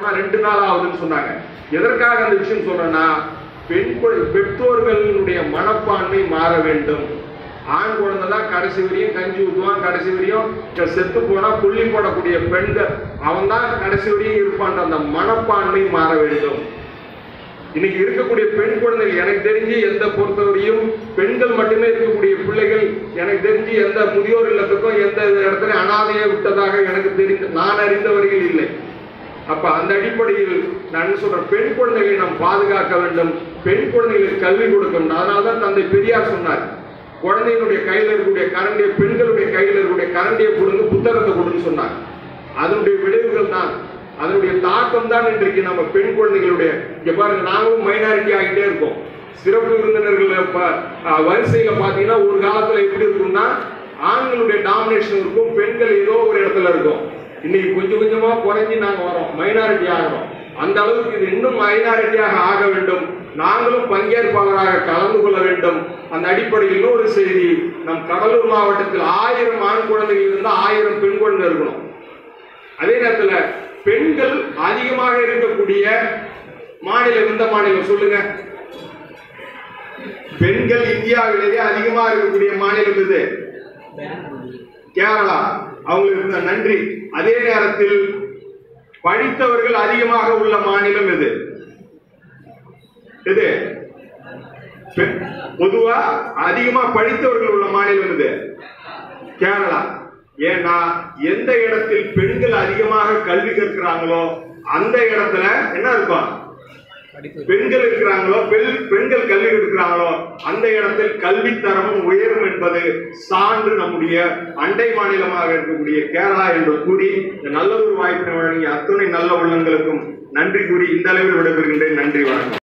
போனா ரெண்டு நாள் ஆகுதுன்னு சொன்னாங்க எதற்காக அந்த விஷயம் சொல்றேன்னா பெண் குழ- பெற்றோர்களுடைய மனப்பான்மை மாற வேண்டும் ஆண் குழந்தை தான் கடைசி வரையும் கஞ்சி ஊத்துவான் கடைசி வரையும் செத்து போனா புள்ளி போடக்கூடிய பெண்கள் அவன் தான் கடைசி வரையும் இருப்பான்ற அந்த மனப்பான்மை மாற வேண்டும் இன்னைக்கு இருக்கக்கூடிய பெண் குழந்தைகள் எனக்கு தெரிஞ்சு எந்த பொறுத்தவரையும் பெண்கள் மட்டுமே இருக்கக்கூடிய பிள்ளைகள் எனக்கு தெரிஞ்சு எந்த முதியோர் இல்லத்துக்கும் எந்த இடத்துல அனாதையை விட்டதாக எனக்கு தெரிந்து நான் அறிந்தவர்கள் இல்லை அப்ப அந்த அடிப்படையில் நான் என்ன சொல்றேன் பெண் குழந்தைகளை நாம் பாதுகாக்க வேண்டும் பெண் குழந்தைகளுக்கு கல்வி கொடுக்கணும் அதனாலதான் தந்தை பெரியார் சொன்னார் குழந்தைகளுடைய கையில் இருக்கக்கூடிய கரண்டியை பெண்களுடைய கையில் இருக்கக்கூடிய கரண்டியை கொடுங்க புத்தகத்தை கொடுன்னு சொன்னார் அதனுடைய விளைவுகள் தான் அதனுடைய தாக்கம் தான் இன்றைக்கு நம்ம பெண் குழந்தைகளுடைய இங்க பாருங்க நாங்களும் மைனாரிட்டி ஆகிட்டே இருக்கோம் சிறப்பு விருந்தினர்கள் ப- அஹ் வரிசையில பாத்தீங்கன்னா ஒரு காலத்துல எப்படி இருக்கும்னா ஆண்களுடைய டாமினேஷன் இருக்கும் பெண்கள் ஏதோ ஒரு இடத்துல இருக்கும் இன்னைக்கு கொஞ்சம் கொஞ்சமா குறைஞ்சி நாங்க வரோம் மைனாரிட்டி ஆகிறோம் அந்த அளவுக்கு இது இன்னும் மைனாரிட்டியாக ஆக வேண்டும் நாங்களும் பங்கேற்பாளராக கலந்து கொள்ள வேண்டும் அந்த அடிப்படையில் இன்னொரு செய்தி நம் கடலூர் மாவட்டத்தில் ஆயிரம் ஆண் குழந்தைகள் இருந்தால் ஆயிரம் பெண் குழந்தை இருக்கணும் அதே நேரத்துல பெண்கள் அதிகமாக இருக்கக்கூடிய மாநிலம் எந்த மாநிலம் சொல்லுங்க பெண்கள் இந்தியாவிலேயே அதிகமாக இருக்கக்கூடிய மாநிலம் இது கேரளா அவங்களுக்கு இந்த நன்றி அதே நேரத்தில் படித்தவர்கள் அதிகமாக உள்ள மாநிலம் இது இது பெ- பொதுவா அதிகமா படித்தவர்கள் உள்ள மாநிலம் இது கேரளா ஏன்னா எந்த இடத்தில் பெண்கள் அதிகமாக கல்வி கற்கிறாங்களோ அந்த இடத்துல என்ன இருக்கும் பெண்கள் இருக்கிறாங்களோ பெண் பெண்கள் கல்வி இருக்கிறாங்களோ அந்த இடத்தில் கல்வி தரமும் உயரும் என்பது சான்று நம்முடைய அண்டை மாநிலமாக இருக்கக்கூடிய கேரளா என்று கூறி இந்த நல்ல ஒரு வாய்ப்பினை வழங்கிய அத்துணை நல்ல உள்ளங்களுக்கும் நன்றி கூறி இந்த அளவில் விடைபெறுகின்றேன் நன்றி வணக்கம்